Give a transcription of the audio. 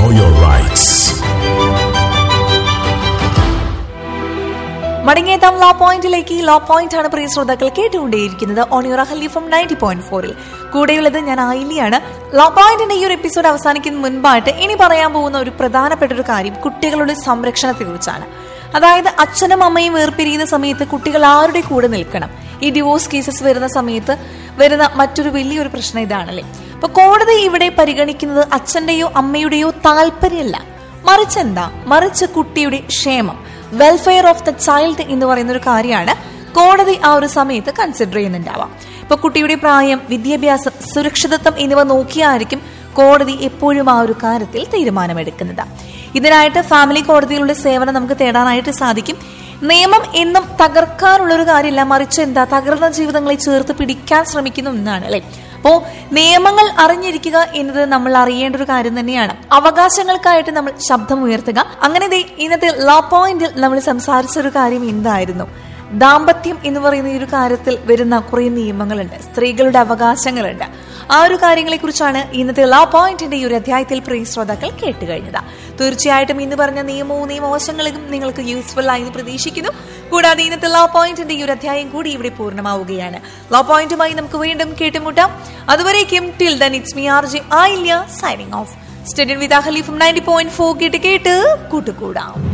know your rights. മടങ്ങിയെത്താം law പോയിന്റിലേക്ക് law point ആണ് പ്രിയ ശ്രോതാക്കൾ കേട്ടുകൊണ്ടേയിരിക്കുന്നത് ഓൺ യുവർ ഹല്ലി ഫ്രം നയൻറ്റി പോയിന്റ് ഫോറിൽ കൂടെയുള്ളത് ഞാൻ ആയില്ലിയാണ് ലോ പോയിന്റിന്റെ ഈ ഒരു എപ്പിസോഡ് അവസാനിക്കുന്ന മുൻപായിട്ട് ഇനി പറയാൻ പോകുന്ന ഒരു പ്രധാനപ്പെട്ട ഒരു കാര്യം കുട്ടികളുടെ സംരക്ഷണത്തെ കുറിച്ചാണ് അതായത് അച്ഛനും അമ്മയും വേർപിരിയുന്ന സമയത്ത് കുട്ടികൾ ആരുടെ കൂടെ നിൽക്കണം ഈ ഡിവോഴ്സ് കേസസ് വരുന്ന സമയത്ത് വരുന്ന മറ്റൊരു വലിയൊരു പ്രശ്നം ഇതാണല്ലേ അപ്പൊ കോടതി ഇവിടെ പരിഗണിക്കുന്നത് അച്ഛന്റെയോ അമ്മയുടെയോ താല്പര്യമല്ല മറിച്ച് എന്താ മറിച്ച് കുട്ടിയുടെ ക്ഷേമം വെൽഫെയർ ഓഫ് ദ ചൈൽഡ് എന്ന് പറയുന്ന ഒരു കാര്യമാണ് കോടതി ആ ഒരു സമയത്ത് കൺസിഡർ ചെയ്യുന്നുണ്ടാവാം ഇപ്പൊ കുട്ടിയുടെ പ്രായം വിദ്യാഭ്യാസം സുരക്ഷിതത്വം എന്നിവ നോക്കിയായിരിക്കും കോടതി എപ്പോഴും ആ ഒരു കാര്യത്തിൽ തീരുമാനമെടുക്കുന്നത് ഇതിനായിട്ട് ഫാമിലി കോടതികളുടെ സേവനം നമുക്ക് തേടാനായിട്ട് സാധിക്കും നിയമം എന്നും തകർക്കാനുള്ള ഒരു കാര്യമില്ല മറിച്ച് എന്താ തകർന്ന ജീവിതങ്ങളെ ചേർത്ത് പിടിക്കാൻ ശ്രമിക്കുന്ന ഒന്നാണ് അല്ലെ അപ്പോ നിയമങ്ങൾ അറിഞ്ഞിരിക്കുക എന്നത് നമ്മൾ അറിയേണ്ട ഒരു കാര്യം തന്നെയാണ് അവകാശങ്ങൾക്കായിട്ട് നമ്മൾ ശബ്ദം ഉയർത്തുക അങ്ങനെ ദേ ഇന്നത്തെ ലോ പോയിന്റിൽ നമ്മൾ സംസാരിച്ച ഒരു കാര്യം എന്തായിരുന്നു ദാമ്പത്യം എന്ന് പറയുന്ന ഈ ഒരു കാര്യത്തിൽ വരുന്ന കുറെ നിയമങ്ങളുണ്ട് സ്ത്രീകളുടെ അവകാശങ്ങളുണ്ട് ആ ഒരു കാര്യങ്ങളെ കുറിച്ചാണ് ഇന്നത്തെ ലോ പോയിന്റിന്റെ ഈ ഒരു അധ്യായത്തിൽ പ്രിയ ശ്രോതാക്കൾ കേട്ട് കഴിഞ്ഞത് തീർച്ചയായിട്ടും ഇന്ന് പറഞ്ഞ നിയമവും നിയമവശങ്ങളും നിങ്ങൾക്ക് യൂസ്ഫുൾ ആയി എന്ന് പ്രതീക്ഷിക്കുന്നു കൂടാതെ ഇന്നത്തെ ലോ പോയിന്റിന്റെ ഈ ഒരു അധ്യായം കൂടി ഇവിടെ പൂർണ്ണമാവുകയാണ് ലോ പോയിന്റുമായി നമുക്ക് വീണ്ടും കേട്ടുമുട്ടാം അതുവരേക്കും till then it's me R J Ayilya signing off സ്റ്റഡിയൻ with Ahali from ninety point four കേട്ട് കേട്ട് കൂട്ടുകൂടാം